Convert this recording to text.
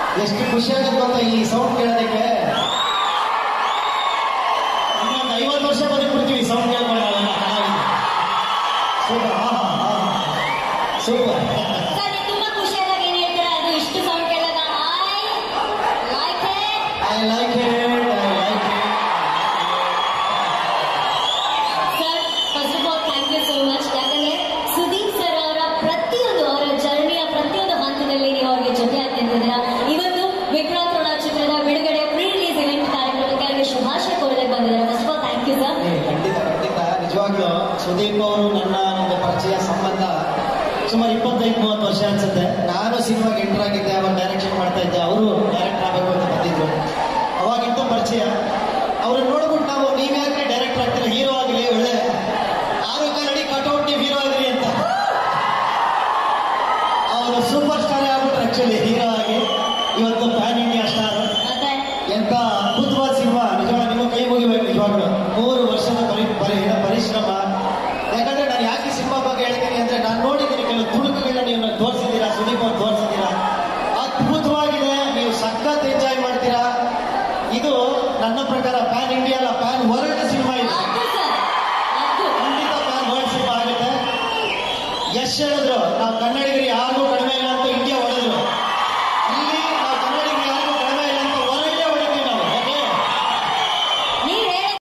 ಎಷ್ಟು ಖುಷಿ ಆಗುತ್ತೆ ಗೊತ್ತಾ ಈ ಸೌಂಡ್ ಕೇಳೋದಕ್ಕೆ ಇನ್ನೊಂದು ಐವತ್ತು ವರ್ಷ ಬದುಕ್ಬಿಡ್ತೀವಿ ಸೌಂಡ್ ಕೇಳ್ಕೊಂಡು ನಾವೆಲ್ಲ ಸೂಪರ್ ಸೂಪರ್ ಸರ್ ನೀವು ತುಂಬಾ ಖುಷಿಯಾದಾಗ ಏನ್ ಹೇಳ್ತೀರಾ ಅದು ಇಷ್ಟು ಸೌಂಡ್ ಕೇಳಿದಾಗ I like it I like it I like it sir first of all thank you so much ಯಾಕಂದ್ರೆ ಸುದೀಪ್ ಸರ್ ಅವರ ಪ್ರತಿಯೊಂದು ಅವರ ಜರ್ನಿಯ ಪ್ರತಿಯೊಂದು ಹಂತದಲ್ಲಿ ನೀವು ಅವರಿಗೆ ಜೊತೆ ಆಗ್ತಿದ್ದೀರಾ ಇವತ್ತು ವಿಕ್ರಾಂತ್ ರೋಣ ಚಿತ್ರದ ಬಿಡುಗಡೆ ಪ್ರೀ ರಿಲೀಸ್ ಇವೆಂಟ್ ಕಾರ್ಯಕ್ರಮಕ್ಕೆ ಅವರಿಗೆ ಶುಭಾಶಯ ಕೋರಲಿಕ್ಕೆ ಬಂದಿದ್ದಾರೆ first of all thank you sir ಏ, ಖಂಡಿತ ಖಂಡಿತ ನಿಜವಾಗ್ಲೂ ಸುದೀಪ್ ಅವರು ನನ್ನ ಒಂದು ಪರಿಚಯ ಸಂಬಂಧ ಸುಮಾರು ಇಪ್ಪತ್ತೈದು ಮೂವತ್ತು ವರ್ಷ ಅನ್ಸುತ್ತೆ ನಾನು ಸಿನಿಮಾಗೆ ಎಂಟರ್ ಆಗಿದ್ದೆ ಅವಾಗ ಡೈರೆಕ್ಷನ್ ಮಾಡ್ತಾ ಇದ್ದೆ ಅವರು ಡೈರೆಕ್ಟರ್ ಆಗಬೇಕು ಅಂತ ಬಂದಿದ್ರು ಅವಾಗಿಂದ ಪರಿಚಯ ಅವ್ರನ್ನ ನೋಡ್ಬಿಟ್ಟು ನಾವು ನೀವ್ಯಾಕೆ ಡೈರೆಕ್ಟರ್ ಆಗ್ತೀರ ಹೀರೋ ಆಗಲಿ ಒಳ್ಳೆ ಆರೋಗ್ಯ ನಡಿ ಕಟೌಟ್ ನೀವು ಹೀರೋ ಆಗಿರಿ ಅಂತ ಅವರು ಸೂಪರ್ ಸ್ಟಾರ್ ಆಗ್ಬಿಟ್ರು ಆಕ್ಚುಲಿ ಹೀರೋ ಆಗಿ ಇವತ್ತು ಪ್ಯಾನ್ ಇಂಡಿಯಾ ಸ್ಟಾರ್ ಮತ್ತೆ ಎಂತ ಅದ್ಭುತವಾದ ಸಿನಿಮಾ ನಿಜವಾಗ ನಿಮ್ಮ ಕೈ ಮುಗಿಬೇಕು ನಿಜವಾಗ್ಲು ಮೂರು ವರ್ಷದ ಪರಿ ಪರಿ ಪರಿಶ್ರಮ ಯಾಕಂದ್ರೆ ನಾನು ಯಾಕೆ ಈ ಸಿನಿಮಾ ಬಗ್ಗೆ ಹೇಳ್ತೀನಿ ಅಂದ್ರೆ ನಾನು ನೋಡಿದ್ದೀನಿ ಕೆಲವು ತುಣುಕುಗಳನ್ನ ನೀವು ನನಗೆ ತೋರಿಸಿದ್ದೀರಾ ಸುದೀಪ್ ಅವ್ರು ತೋರಿಸಿದ್ದೀರಾ ಅದ್ಭುತವಾಗಿದೆ ನೀವು ಸಖತ್ ಎಂಜಾಯ್ ಮಾಡ್ತೀರಾ ಇದು ನನ್ನ ಪ್ರಕಾರ ಪ್ಯಾನ್ ಇಂಡಿಯಾ ಅಲ್ಲ ಪ್ಯಾನ್ ವರ್ಲ್ಡ್ ಸಿನಿಮಾ ಇದೆ ಅದು ಸರ್ ಅದು ಖಂಡಿತ ಪ್ಯಾನ್ ವರ್ಲ್ಡ್ ಸಿನಿಮಾ ಆಗುತ್ತೆ ಯಶ್ ಹೇಳಿದ್ರು ನಾವು ಕನ್ನಡಿಗರು ಯಾರಿಗೂ ಕಡಿಮೆ